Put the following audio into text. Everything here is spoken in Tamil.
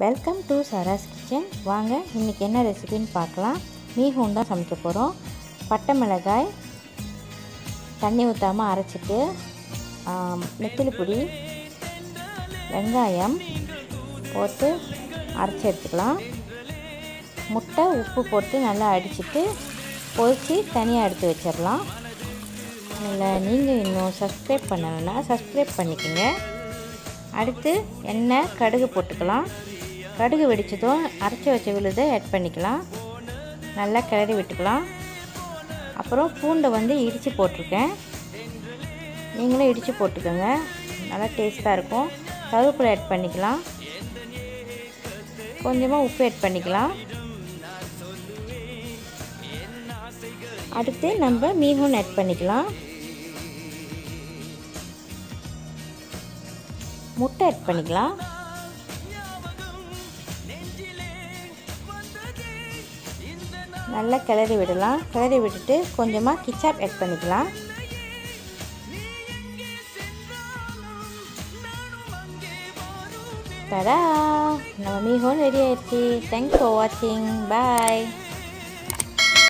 வெல்கம் டு சராஸ் கிச்சன் வாங்க இன்றைக்கி என்ன ரெசிபின்னு பார்க்கலாம் மீஹூன் தான் சமைக்க போகிறோம் பட்டை மிளகாய் தண்ணி ஊற்றாமல் அரைச்சிட்டு நெத்திலி பொடி வெங்காயம் போட்டு அரைச்சி எடுத்துக்கலாம் முட்டை உப்பு போட்டு நல்லா அடிச்சுட்டு பொரித்து தனியாக எடுத்து வச்சிடலாம் இல்லை நீங்கள் இன்னும் சப்ஸ்கிரைப் பண்ணலைன்னா சப்ஸ்கிரைப் பண்ணிக்கோங்க அடுத்து எண்ணெய் கடுகு போட்டுக்கலாம் கடுகு வெடிச்சதும் அரைச்சி வச்ச விழுதை ஆட் பண்ணிக்கலாம் நல்லா கிளறி விட்டுக்கலாம் அப்புறம் பூண்டை வந்து இடித்து போட்டிருக்கேன் நீங்களும் இடித்து போட்டுக்கோங்க நல்லா டேஸ்ட்டாக இருக்கும் கருவேப்பிலை ஆட் பண்ணிக்கலாம் கொஞ்சமாக உப்பு ஆட் பண்ணிக்கலாம் அடுத்து நம்ம மீன் ஆட் பண்ணிக்கலாம் முட்டை ஆட் பண்ணிக்கலாம் நல்லா கிளறி விடலாம் கிளறி விட்டுட்டு கொஞ்சமாக கிச்சாப் ஆட் பண்ணிக்கலாம் தடா நம்ம மீஹோன் ரெடி ஆயிடுச்சு தேங்க்ஸ் ஃபார் வாட்சிங் பாய்